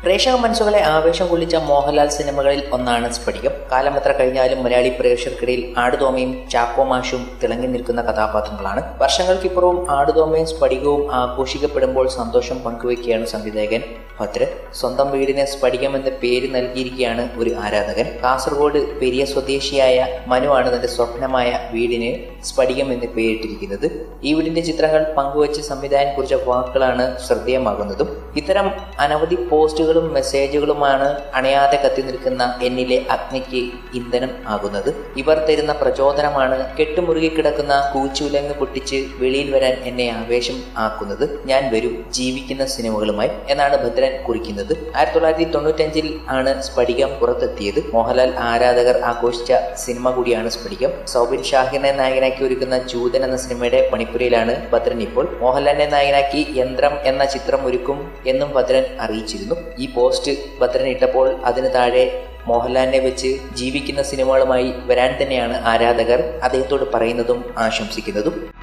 പ്രേക്ഷക മനസ്സുകളെ ആവേശം കൊള്ളിച്ച മോഹൻലാൽ സിനിമകളിൽ ഒന്നാണ് സ്ഫടികം കാലമെത്ര കഴിഞ്ഞാലും മലയാളി പ്രേക്ഷകർക്കിടയിൽ ആടുതോമയും ചാക്കോമാഷും തിളങ്ങി നിൽക്കുന്ന കഥാപാത്രങ്ങളാണ് വർഷങ്ങൾക്കിപ്പുറവും ആടുതോമയും സ്ഫടികവും ആഘോഷിക്കപ്പെടുമ്പോൾ സന്തോഷം പങ്കുവയ്ക്കുകയാണ് സംവിധായകൻ ഭദ്രൻ സ്വന്തം വീടിന് സ്ഫടികം എന്ന പേര് നൽകിയിരിക്കുകയാണ് ഒരു ആരാധകൻ കാസർഗോഡ് പെരിയ സ്വദേശിയായ മനുവാണ് തന്റെ സ്വപ്നമായ വീടിന് സ്ഫടികം എന്ന് പേരിട്ടിരിക്കുന്നത് ഈ വീടിന്റെ ചിത്രങ്ങൾ പങ്കുവച്ച് സംവിധായകൻ കുറിച്ച വാക്കുകളാണ് ശ്രദ്ധേയമാകുന്നതും ഇത്തരം അനവധി പോസ്റ്റുകളും മെസ്സേജുകളുമാണ് അണയാതെ കത്തി നിൽക്കുന്ന എന്നിലെ അഗ്നിക്ക് ഇന്ധനം ആകുന്നത് ഇവർ തരുന്ന പ്രചോദനമാണ് കെട്ടുമുറുകി കിടക്കുന്ന കൂച്ചുലങ്ങ് പൊട്ടിച്ച് വെളിയിൽ വരാൻ എന്നെ ആവേശം ആക്കുന്നത് ഞാൻ വരും ജീവിക്കുന്ന സിനിമകളുമായി എന്നാണ് ഭദ്രൻ കുറിക്കുന്നത് ആയിരത്തി തൊള്ളായിരത്തി തൊണ്ണൂറ്റഞ്ചിൽ ആണ് സ്ഫടികം പുറത്തെത്തിയത് മോഹൻലാൽ ആരാധകർ ആഘോഷിച്ച സിനിമ കൂടിയാണ് സ്ഫടികം സൗബിൻ ഷാഹിറിനെ നായകനാക്കി ഒരുക്കുന്ന ജൂതൻ എന്ന സിനിമയുടെ പണിപ്പുരയിലാണ് ഭദ്രൻ ഇപ്പോൾ മോഹൻലാലിനെ നായകനാക്കി യന്ത്രം എന്ന ചിത്രം ഒരുക്കും എന്നും ഭദ്രൻ അറിയിച്ചിരുന്നു ഈ പോസ്റ്റ് ഭദ്രൻ ഇട്ടപ്പോൾ അതിന് താഴെ മോഹൻലാലിനെ വെച്ച് ജീവിക്കുന്ന സിനിമകളുമായി വരാൻ തന്നെയാണ് ആരാധകർ അദ്ദേഹത്തോട് പറയുന്നതും ആശംസിക്കുന്നതും